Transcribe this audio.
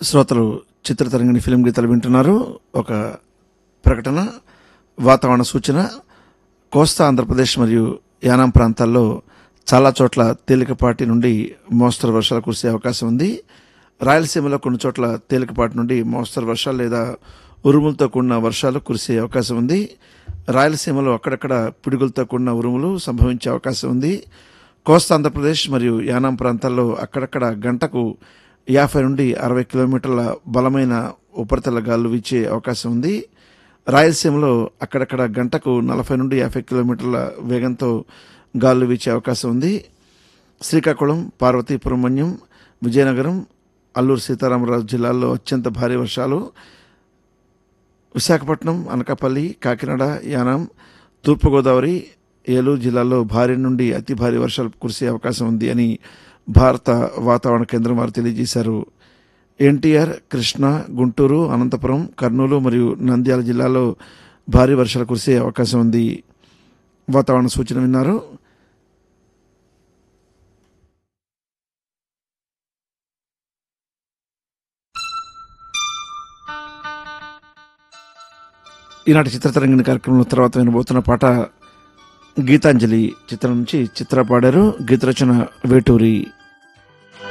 శ్రోతలు చిత్రతరంగిణి ఫిలిం గీతాలు వింటున్నారు ఒక ప్రకటన వాతావరణ సూచన కోస్తా ఆంధ్రప్రదేశ్ మరియు యానాం ప్రాంతాల్లో చాలా చోట్ల తేలికపాటి నుండి మోస్తరు వర్షాలు కురిసే అవకాశం ఉంది రాయలసీమలో కొన్ని చోట్ల తేలికపాటి నుండి మోస్తరు వర్షాలు లేదా ఉరుములతో కూడిన వర్షాలు కురిసే అవకాశం ఉంది రాయలసీమలో అక్కడక్కడ పిడుగులతో కూడిన ఉరుములు సంభవించే అవకాశం ఉంది కోస్తా ఆంధ్రప్రదేశ్ మరియు యానాం ప్రాంతాల్లో అక్కడక్కడ గంటకు యాభై నుండి అరవై కిలోమీటర్ల బలమైన ఉపరితల గాలులు వీచే అవకాశం ఉంది రాయలసీమలో అక్కడక్కడ గంటకు నలభై నుండి యాభై కిలోమీటర్ల వేగంతో గాలులు వీచే అవకాశం ఉంది శ్రీకాకుళం పార్వతీపురం మన్యం విజయనగరం అల్లూరు సీతారామరాజు జిల్లాల్లో అత్యంత భారీ వర్షాలు విశాఖపట్నం అనకాపల్లి కాకినాడ యానాం తూర్పుగోదావరి ఏలూరు జిల్లాల్లో భారీ నుండి అతి భారీ వర్షాలు కురిసే అవకాశం ఉంది అని భారత వాతావరణ కేంద్రం వారు తెలియజేశారు ఎన్టీఆర్ కృష్ణా గుంటూరు అనంతపురం కర్నూలు మరియు నంద్యాల జిల్లాలో భారీ వర్షాలు కురిసే అవకాశం ఉంది వాతావరణ సూచన విన్నారు ఈనాటి చిత్రతరంగిణి కార్యక్రమంలో తర్వాత వినబోతున్న పాట గీతాంజలి చిత్రం నుంచి చిత్ర పాడారు గీత రచన వేటూరి